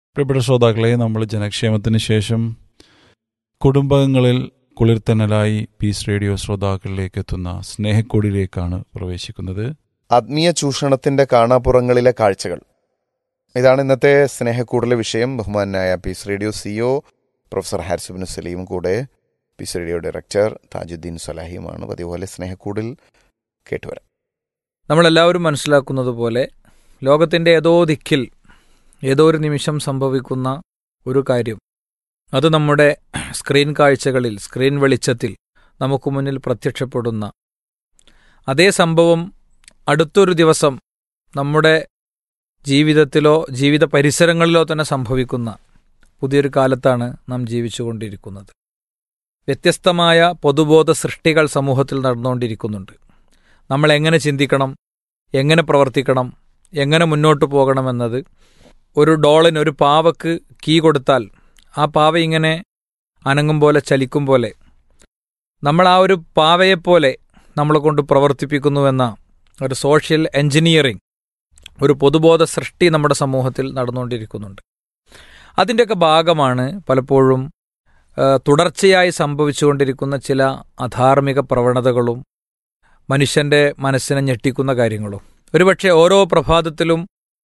പ്രിയപ്പെട്ട ശ്രോതാക്കളെ നമ്മൾ ജനക്ഷേമത്തിന് ശേഷം കുടുംബങ്ങളിൽ കുളിർത്തനലായി പീസ് റേഡിയോ ശ്രോതാക്കളിലേക്ക് എത്തുന്ന സ്നേഹക്കൊടിയിലേക്കാണ് പ്രവേശിക്കുന്നത് ആത്മീയ ചൂഷണത്തിന്റെ കാണാപ്പുറങ്ങളിലെ കാഴ്ചകൾ ഇതാണ് ഇന്നത്തെ സ്നേഹക്കൂടലെ വിഷയം ബഹുമാനായ peace radio CO professor Haris bin Saleem കൂടെ പീസ് റേഡിയോ ഡയറക്ടർ താജുദ്ദീൻ സലാഹിയുമാണ് പതിപോലെ സ്നേഹക്കൂടിൽ കേട്ടുവരാം നമ്മളെല്ലാവരും മനസ്സിലാക്കുന്നത് പോലെ ലോകത്തിൻ്റെ ഏതോ ദിക്കിൽ ഏതോ ഒരു നിമിഷം സംഭവിക്കുന്ന ഒരു കാര്യം അത് നമ്മുടെ സ്ക്രീൻ കാഴ്ചകളിൽ സ്ക്രീൻ വെളിച്ചത്തിൽ നമുക്ക് മുന്നിൽ പ്രത്യക്ഷപ്പെടുന്ന അതേ സംഭവം അടുത്തൊരു ദിവസം നമ്മുടെ ജീവിതത്തിലോ ജീവിത പരിസരങ്ങളിലോ തന്നെ സംഭവിക്കുന്ന പുതിയൊരു കാലത്താണ് നാം ജീവിച്ചുകൊണ്ടിരിക്കുന്നത് വ്യത്യസ്തമായ പൊതുബോധ സൃഷ്ടികൾ സമൂഹത്തിൽ നടന്നുകൊണ്ടിരിക്കുന്നുണ്ട് നമ്മൾ എങ്ങനെ ചിന്തിക്കണം എങ്ങനെ പ്രവർത്തിക്കണം എങ്ങനെ മുന്നോട്ട് പോകണമെന്നത് ഒരു ഡോളിന് ഒരു പാവക്ക് കീ കൊടുത്താൽ ആ പാവ ഇങ്ങനെ അനങ്ങും പോലെ ചലിക്കും പോലെ നമ്മൾ ആ ഒരു പാവയെപ്പോലെ നമ്മളെ കൊണ്ട് പ്രവർത്തിപ്പിക്കുന്നുവെന്ന ഒരു സോഷ്യൽ എഞ്ചിനീയറിംഗ് ഒരു പൊതുബോധ സൃഷ്ടി നമ്മുടെ സമൂഹത്തിൽ നടന്നുകൊണ്ടിരിക്കുന്നുണ്ട് അതിൻ്റെയൊക്കെ ഭാഗമാണ് പലപ്പോഴും ആ, തുടർച്ചയായി സംഭവിച്ചുകൊണ്ടിരിക്കുന്ന ചില അധാർമിക പ്രവണതകളും മനുഷ്യന്റെ മനസ്സിനെ ഞെട്ടിക്കുന്ന കാര്യങ്ങളും ഒരുപക്ഷെ ഓരോ പ്രഭാതത്തിലും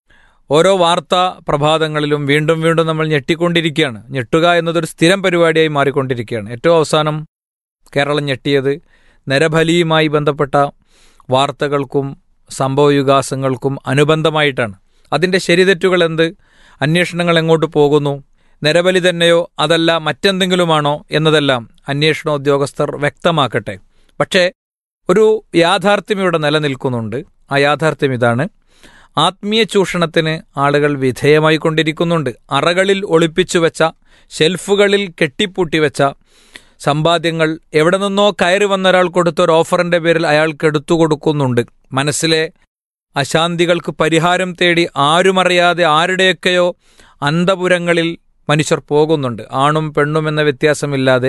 ഓരോ വാർത്താ പ്രഭാതങ്ങളിലും വീണ്ടും വീണ്ടും നമ്മൾ ഞെട്ടിക്കൊണ്ടിരിക്കുകയാണ് ഞെട്ടുക എന്നതൊരു സ്ഥിരം പരിപാടിയായി മാറിക്കൊണ്ടിരിക്കുകയാണ് ഏറ്റവും അവസാനം കേരളം ഞെട്ടിയത് നരബലിയുമായി ബന്ധപ്പെട്ട വാർത്തകൾക്കും സംഭവവികാസങ്ങൾക്കും അനുബന്ധമായിട്ടാണ് അതിൻ്റെ ശരിതെറ്റുകൾ എന്ത് അന്വേഷണങ്ങൾ എങ്ങോട്ട് പോകുന്നു നരബലി തന്നെയോ അതല്ല മറ്റെന്തെങ്കിലുമാണോ എന്നതെല്ലാം അന്വേഷണ ഉദ്യോഗസ്ഥർ വ്യക്തമാക്കട്ടെ പക്ഷേ ഒരു യാഥാർത്ഥ്യം ഇവിടെ നിലനിൽക്കുന്നുണ്ട് ആ യാഥാർത്ഥ്യം ഇതാണ് ആത്മീയ ചൂഷണത്തിന് ആളുകൾ വിധേയമായിക്കൊണ്ടിരിക്കുന്നുണ്ട് അറകളിൽ ഒളിപ്പിച്ചു വെച്ച ഷെൽഫുകളിൽ കെട്ടിപ്പൂട്ടി വെച്ച സമ്പാദ്യങ്ങൾ എവിടെ നിന്നോ കയറി വന്ന ഒരാൾ കൊടുത്ത ഒരു ഓഫറിന്റെ പേരിൽ അയാൾക്ക് എടുത്തു കൊടുക്കുന്നുണ്ട് മനസ്സിലെ അശാന്തികൾക്ക് പരിഹാരം തേടി ആരുമറിയാതെ ആരുടെയൊക്കെയോ അന്തപുരങ്ങളിൽ മനുഷ്യർ പോകുന്നുണ്ട് ആണും പെണ്ണും എന്ന വ്യത്യാസമില്ലാതെ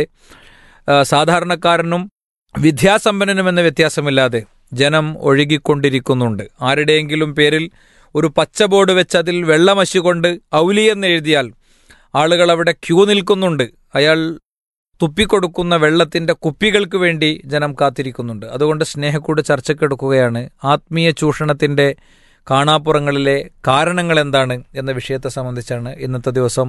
ആ, സാധാരണക്കാരനും വിദ്യാസമ്പന്നനും എന്ന വ്യത്യാസമില്ലാതെ ജനം ഒഴുകിക്കൊണ്ടിരിക്കുന്നുണ്ട് ആരുടെയെങ്കിലും പേരിൽ ഒരു പച്ച ബോർഡ് വെച്ച് അതിൽ വെള്ളമശി കൊണ്ട് ഔലിയെന്ന് എഴുതിയാൽ ആളുകൾ അവിടെ ക്യൂ നിൽക്കുന്നുണ്ട് അയാൾ തുപ്പിക്കൊടുക്കുന്ന വെള്ളത്തിന്റെ കുപ്പികൾക്ക് വേണ്ടി ജനം കാത്തിരിക്കുന്നുണ്ട് അതുകൊണ്ട് സ്നേഹക്കൂട് ചർച്ചക്കെടുക്കുകയാണ് ആത്മീയ ചൂഷണത്തിന്റെ കാണാപ്പുറങ്ങളിലെ കാരണങ്ങൾ എന്താണ് എന്ന വിഷയത്തെ സംബന്ധിച്ചാണ് ഇന്നത്തെ ദിവസം